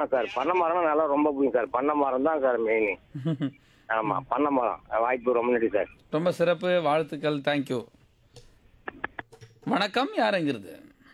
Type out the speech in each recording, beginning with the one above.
Sir பண்ண மரம் நல்லா ரொம்ப பிடிக்கும் சார் பண்ண மரம் தான் சார் மெயின் ஆமா பண்ண மரம் வாய்ப்பு ரொம்ப நன்றி சார் ரொம்ப சிறப்பு வாழ்த்துக்கள் தேங்க்யூ வணக்கம் யாருங்கிறது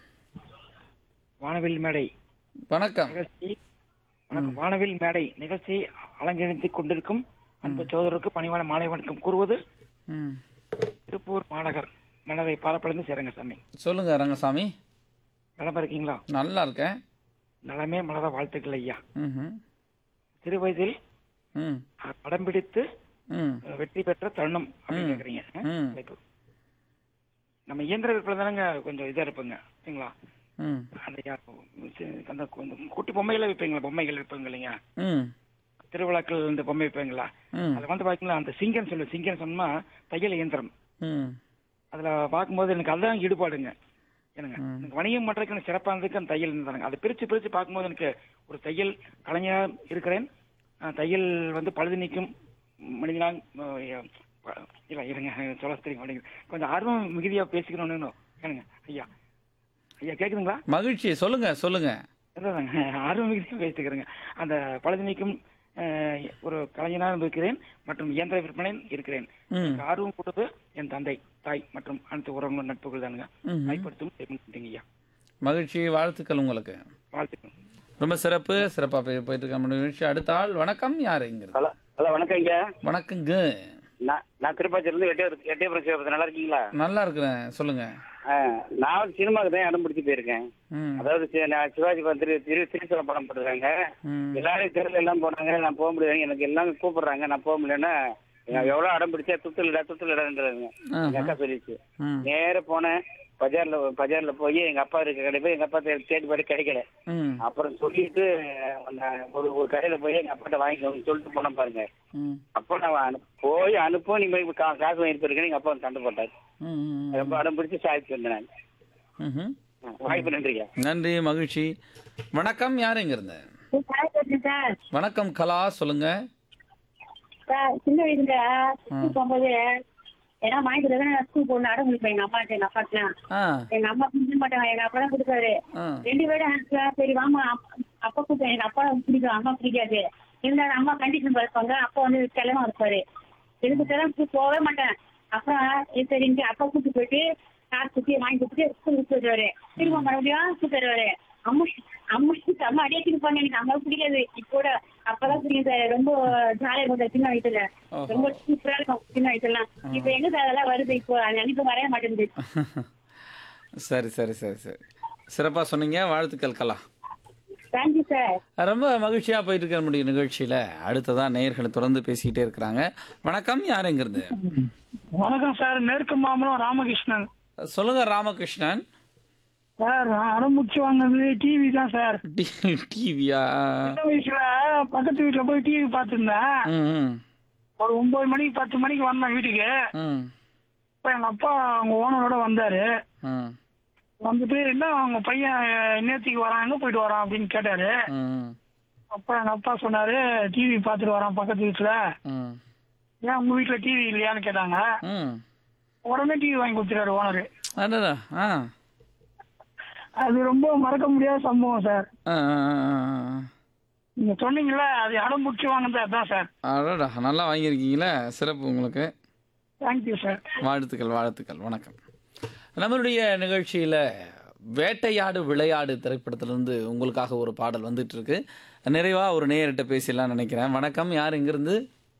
வானவில் மேடை வணக்கம் நிகழ்ச்சி வணக்கம் வானவில் மேடை நிகழ்ச்சி அலங்கரித்துக் கொண்டிருக்கும் அன்பு சோதருக்கு பணிவான மாலை வணக்கம் கூறுவது ம் திருப்பூர் மாநகர் மனதை பாலப்படைந்து சேருங்க சாமி சொல்லுங்க ரங்கசாமி நலமா இருக்கீங்களா நல்லா இருக்கேன் நலமே மலர வாழ்த்துக்கள் ஐயா ம்ஹும். சிறு வயதில் ம் அஹ், படம் பிடித்து ம் அஹ், வெற்றி பெற்ற தருணம் அப்படின்னு ம். கேக்குறீங்க அஹ், ம். வாய்ப்பு. நம்ம இயந்திர விற்பனை தானங்க கொஞ்சம் இதா இருப்போங்க சரிங்களா ம் அந்த யா- சி- அந்த கொஞ்சம் குட்டி பொம்மைகளை விற்பீங்களா பொம்மைகள் விற்பீங்க இல்லைங்க ம் திருவிழாக்கள் இந்த பொம்மை விற்பீங்களா ம் அதுல வந்து பாத்தீங்களா அந்த சிங்கன் சொல்லு சிங்கன் சொன்னா தையல் இயந்திரம் ம் அதுல பார்க்கும்போது எனக்கு அதுதான் ஈடுபாடுங்க எனக்கு ம். எனக்கு வணிகம் பண்றதுக்கு எனக்கு சிறப்பானதுக்கு அந்த தையல் இருந்தாங்க அதை பிரிச்சு பிரிச்சு பார்க்கும்போது எனக்கு ஒரு தையல் கலைஞரா இருக்கிறேன் அஹ், தையல் வந்து பழுது நீக்கும் மனிதனால் அஹ், ப- இல்ல இருங்க சொல்ல தெரியும் அப்படிங்க கொஞ்சம் ஆர்வம் மிகுதியா பேசிக்கணும்னு ஏனுங்க ஐயா ஐயா கேக்குதுங்களா மகிழ்ச்சி சொல்லுங்க சொல்லுங்க அதாங்க ஆர்வம் மிகுதியா பேசிக்கிறேங்க அந்த பழுது நீக்கும் அஹ், ஒரு கலைஞனாக இருக்கிறேன் மற்றும் இயந்திர விற்பனை இருக்கிறேன் ம் எனக்கு ஆர்வம் கொடுத்தது என் தந்தை தாய் மற்றும் அனைத்து உறவுகள் நட்புகள் தானுங்க ம் கைப்படுத்தும் செய்யுங்க ஐயா மகிழ்ச்சி வாழ்த்துக்கள் உங்களுக்கு வாழ்த்துக்கள் ரொம்ப சிறப்பு சிறப்பாக போய் போயிட்டு இருக்க நம்ம நிகழ்ச்சி அடுத்த ஆள் வணக்கம் யாருங்கிறது ஹலோ ஹலோ வணக்கம் ஐயா வணக்கங்க நான் நான் திருப்பாச்சியிலிருந்து எட்டே எட்டயபுரம் சிவபுரத்து நல்லா இருக்கீங்களா நல்லா இருக்கிறேன் சொல்லுங்க ஆ, நான் ஒரு சினிமாவுக்கு தான் இடம் பிடிச்சி போயிருக்கேன் ம் அதாவது சி- நான் சிவாஜி படம் திரு திரு திருச்சிரம் படம் போட்டுருக்காங்க ம் எல்லாரும் தெருல எல்லாம் போனாங்க நான் போக முடியாது எனக்கு எல்லாமே கூப்பிடுறாங்க நான் போக முடியலன்னா நான் எவ்வளவு அடம் பிடிச்சா துத்துலடா துத்துலடான்றாங்க எங்க அக்கா சொல்லிச்சு ம் நேர போனேன் பஜார்ல பஜார்ல போய் எங்க அப்பா இருக்க கடை போய் எங்க அப்பா தே- தேடி பாடி கிடைக்கல ம் அப்புறம் சொல்லிட்டு நான் ஒரு ஒரு கடையில போய் எங்க அப்பாட்ட வாங்கிக்கோங்க சொல்லிட்டு போனேன் பாருங்க ம் அப்போ நான் அனு- போய் அனுப்ப நீ போய் கா- காசு வாங்கிட்டு போயிருக்கேன் எங்க அப்பா வந்து சண்டை போட்டார் ம் ரொம்ப அடம் பிடிச்சி சாதிச்சு வந்தேன் நான் ம்ஹும். வாய்ப்பு நன்றிங்க நன்றி மகிழ்ச்சி வணக்கம் யாருங்கிறது சார் வணக்கம் கலா சொல்லுங்க சார் சின்ன வயசுல ஸ்கூல் போகும்போது ஏன்னா வாங்கி கொடுத்தா ஸ்கூல் போகணும் அடம் முடிப்பேன் எங்க அம்மாட்ட எங்க அப்பாட்டுலாம் ஆ எங்க அம்மா குடிக்க மாட்டாங்க எங்க அப்பா தான் கொடுத்தாரு ஆ ரெண்டு பேரும் சார் சரி வாமா அப்~ அப்பா கூப்பிட்டேன் எங்க அப்பா பிடிக்கும் அம்மா பிடிக்காது இருந்தாலும் அம்மா கண்டிஷன் பார்ப்பாங்க அப்பா வந்து கிளம்ப இருப்பாரு எனக்கு கிளம்பி போகவே மாட்டேன் அப்புறம் இது சரின்ட்டு அப்பா கூப்பிட்டு போயிட்டு கார் சுத்தி வாங்கி கொடுத்துட்டு ஸ்கூல் கூப்பிட்டு வருவாரு திரும்ப மறுபடியும் கூப்பிட்டு வருவாரு அம்மா அம்மா அம்மா அடியே திருப்பாங்க எனக்கு அம்மா பிடிக்காது இப்போ கூட அப்பதான் புரியும் சார் ரொம்ப ஜாலியா இருக்கும் சார் சின்ன வயசுல ஓஹோ. ரொம்ப சூப்பரா இருக்கும் சின்ன வயசுலாம் இப்ப எங்க சார் அதெல்லாம் வருது இப்போ அந்த நினைப்பு வரவே மாட்டேங்குது சரி சரி சரி சரி சிறப்பாக சொன்னீங்க வாழ்த்துக்கள் கலா தேங்க்யூ சார் ரொம்ப மகிழ்ச்சியாக போயிட்டு இருக்க முடியும் நிகழ்ச்சியில் அடுத்ததான் நேயர்கள் தொடர்ந்து பேசிக்கிட்டே இருக்கிறாங்க வணக்கம் யாருங்கிறது வணக்கம் சார் மேற்கு மாம்பலம் ராமகிருஷ்ணன் சொல்லுங்க ராமகிருஷ்ணன் சார் அடம் முக்கிய வாங்கினது டிவி தான் சார் டிவியா சின்ன வயசுல பக்கத்து வீட்டுல போய் டிவி பார்த்துருந்தேன் ம் ம் ஒரு ஒன்பது மணிக்கு பத்து மணிக்கு வந்தேன் வீட்டுக்கு ம் இப்ப எங்க அப்பா அவங்க ஓனரோட வந்தாரு ம் வந்துட்டு என்ன அவங்க பையன் நேத்திக்கு வரான் எங்க போயிட்டு வரான் அப்படின்னு கேட்டாரு ம் அப்ப எங்க அப்பா சொன்னாரு டிவி பார்த்துட்டு வரான் பக்கத்து வீட்டுல ம் ஏன் உங்க வீட்டுல டிவி இல்லையான்னு கேட்டாங்க ம் உடனே டிவி வாங்கி கொடுத்துட்டாரு ஓனரு அடடா ஆ அது ரொம்ப மறக்க முடியாத சம்பவம் சார் ஆ ஆ, ஆ, ஆ. நீங்க சொன்னீங்கல்ல அது அடம் முக்கிய வாங்கினது அதான் சார் அடடா நல்லா வாங்கியிருக்கீங்களே சிறப்பு உங்களுக்கு தேங்க்யூ சார் வாழ்த்துக்கள் வாழ்த்துக்கள் வணக்கம் நம்மளுடைய நிகழ்ச்சியில் வேட்டையாடு விளையாடு திரைப்படத்திலிருந்து உங்களுக்காக ஒரு பாடல் வந்துட்டு இருக்கு நிறைவாக ஒரு நேயர்கிட்ட பேசிடலாம் நினைக்கிறேன் வணக்கம் யார் இங்கிருந்து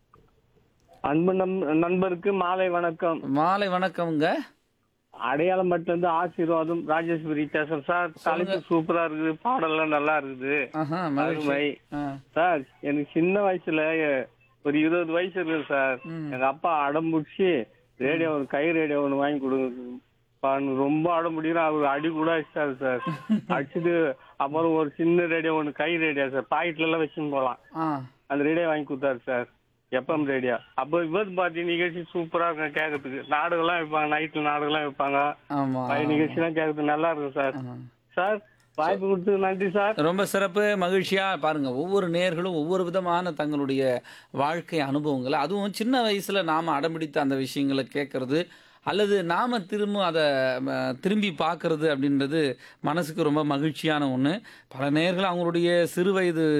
அன்பு நம் நண்பருக்கு மாலை வணக்கம் மாலை வணக்கம்ங்க அடையாளம் மட்டும் இருந்து ஆசீர்வாதம் ராஜேஸ்வரி பேசுறேன் சார் தலைப்பு சூப்பரா இருக்குது பாடல்லாம் நல்லா இருக்குது ஆஹா மகிழ்ச்சி அருமை ஆ சார் எனக்கு சின்ன வயசுல ஒரு இருபது வயசு இருக்குது சார் ம். எங்க அப்பா அடம் பிடிச்சி ரேடியோ ஒரு கை ரேடியோ ஒன்று வாங்கி கொடுங்க பாருங்க, ரொம்ப அடம் பிடிக்கிறேன் அவர் அடி கூட அடிச்சாரு சார் அடிச்சுட்டு அப்புறம் ஒரு சின்ன ரேடியோ ஒன்று கை ரேடியோ சார் பாக்கெட்ல எல்லாம் வச்சுன்னு போகலாம் ஆ அந்த ரேடியோ வாங்கி கொடுத்தாரு சார் எஃப்எம் ரேடியோ அப்போ விபத்து பார்ட்டி நிகழ்ச்சி சூப்பரா இருக்கும் கேட்கறதுக்கு நாடகம்லாம் வைப்பாங்க நைட்ல நாடகம்லாம் வைப்பாங்க ஆமாம் பழைய நிகழ்ச்சிலாம் கேட்கறதுக்கு நல்லா இருக்கும் சார் சார் வாய்ப்பு கொடுத்தது நன்றி சார் ரொம்ப சிறப்பு மகிழ்ச்சியா பாருங்க ஒவ்வொரு நேர்களும் ஒவ்வொரு விதமான தங்களுடைய வாழ்க்கை அனுபவங்களை அதுவும் சின்ன வயசுல நாம அடம்பிடித்த அந்த விஷயங்களை கேட்கறது அல்லது நாம திரும்ப அதை ம, திரும்பி பார்க்கறது அப்படின்றது மனசுக்கு ரொம்ப மகிழ்ச்சியான ஒன்று பல நேர்கள் அவங்களுடைய சிறு வயது